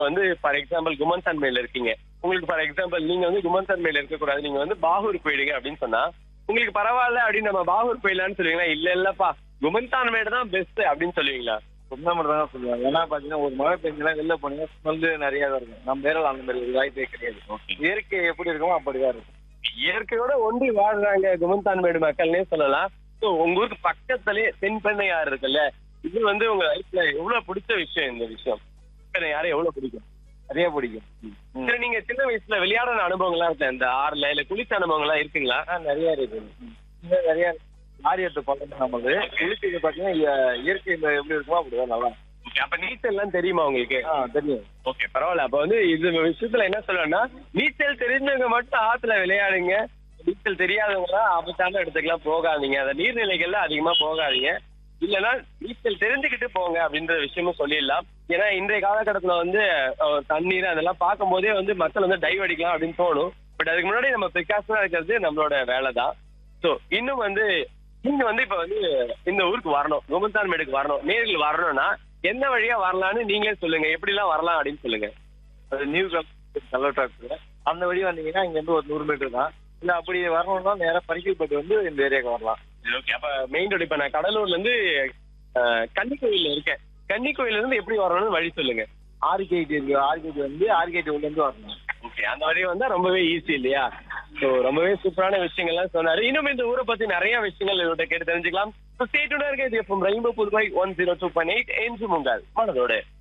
வந்து for example குமன் தன்மையில இருக்கீங்க உங்களுக்கு ஃபார் எக்ஸாம்பிள் நீங்க வந்து குமன் தன்மையில இருக்கக்கூடாது நீங்க வந்து பாகூர் போயிடுங்க அப்படின்னு சொன்னா உங்களுக்கு பரவாயில்ல அப்படின்னு நம்ம பாகூர் போயிடலாம்னு சொல்லுவீங்களா இல்ல இல்லப்பா குமன் தான்மேடு தான் பெஸ்ட் அப்படின்னு சொல்லுவீங்களா சொந்த மட்டும் தான் சொல்லுவாங்க ஏன்னா பாத்தீங்கன்னா ஒரு மழை பெஞ்சா வெளில போனீங்கன்னா ஸ்மெல்லு நிறைய தான் இருக்கும் நம்ம பேரில் அந்த மாதிரி ஒரு வாய்ப்பே கிடையாது இயற்கை எப்படி இருக்குமோ அப்படிதான் இருக்கும் இயற்கையோட ஒன்றி வாழ்றாங்க குமந்தான்மேடு மக்கள்னே சொல்லலாம் ஸோ உங்க ஊருக்கு பக்கத்துலயே தென்பெண்ணை ஆறு இருக்குல்ல இது வந்து உங்க லைஃப்ல எவ்வளவு பிடிச்ச விஷயம் இந்த விஷயம் தென்பெண்ணை யாரை எவ்வளவு பிடிக்கும் நிறைய பிடிக்கும் ம். சரி நீங்க சின்ன வயசுல விளையாடின அனுபவங்கள்லாம் இருக்கு இந்த ஆறுல இல்ல குளிச்ச அனுபவங்கள்லாம் இருக்குங்களா ஆ, நிறைய இருக்கு இன்னும் நிறைய ஆரியத்து பக்கம் நம்மளது இயற்கை பாத்தீங்கன்னா இய- இயற்கை இந்த எப்படி இருக்குமோ அப்படிதான் நல்லா இருக்கும். Okay, அப்ப நீச்சல் எல்லாம் தெரியுமா உங்களுக்கு ஆ தெரியும் ஓகே பரவாயில்ல அப்ப வந்து இது விஷயத்துல என்ன சொல்லணும்னா நீச்சல் தெரிஞ்சவங்க மட்டும் ஆத்துல விளையாடுங்க நீச்சல் தெரியாதவங்க ஆபத்தான இடத்துக்குலாம் போகாதீங்க அந்த நீர்நிலைகள்ல அதிகமா போகாதீங்க இல்லைன்னா நீச்சல் தெரிஞ்சுக்கிட்டு போங்க அப்படின்ற விஷயமும் சொல்லிடலாம் ஏன்னா இன்றைய காலகட்டத்துல வந்து அஹ், தண்ணீர் அதெல்லாம் பார்க்கும்போதே வந்து மக்கள் வந்து டைவ் அடிக்கலாம் அப்படின்னு தோணும் பட் அதுக்கு முன்னாடி நம்ம ப்ரிகாஷனா இருக்கிறது நம்மளோட வேலை தான் ஸோ இன்னும் வந்து நீங்க வந்து இப்ப வந்து இந்த ஊருக்கு வரணும் குமந்தான்மேடுக்கு வரணும் நேரில் வரணும்னா என்ன வழியா வரலாம்னு நீங்களே சொல்லுங்க எப்படிலாம் வரலாம் அப்படின்னு சொல்லுங்க அது நியூ கலர் டாக்டர் அந்த வழி வந்தீங்கன்னா இங்க இருந்து ஒரு நூறு மீட்டர் தான் இல்ல அப்படி வரணும்னா நேரா பரிக்கல்பட்டு வந்து இந்த ஏரியாவுக்கு வரலாம் ஓகே அப்ப மெயின் ரோடு இப்ப நான் கடலூர்ல இருந்து அஹ், கன்னிக்கோயில்ல இருக்கேன் கன்னிக்கோயில்ல இருந்து எப்படி வரணும்னு வழி சொல்லுங்க ஆர்கேடி இருக்கு ஆர்கேடி வந்து ஆர்கேடி உள்ள இருந்து வரணும் ஓகே அந்த வழி வந்தா ரொம்பவே ஈஸி இல்லையா ஸோ ரொம்பவே சூப்பரான விஷயங்கள்லாம் சொன்னாரு இன்னும் இந்த ஊரை பத்தி நிறைய விஷயங்கள் இவர்கிட்ட கேட்டு தெரிஞ்சுக்கலாம் ஸோ ஸ்டேட்டோட இருக்க இது rainbow Puduvai one zero two point eight என்று உங்கள் மனதோடு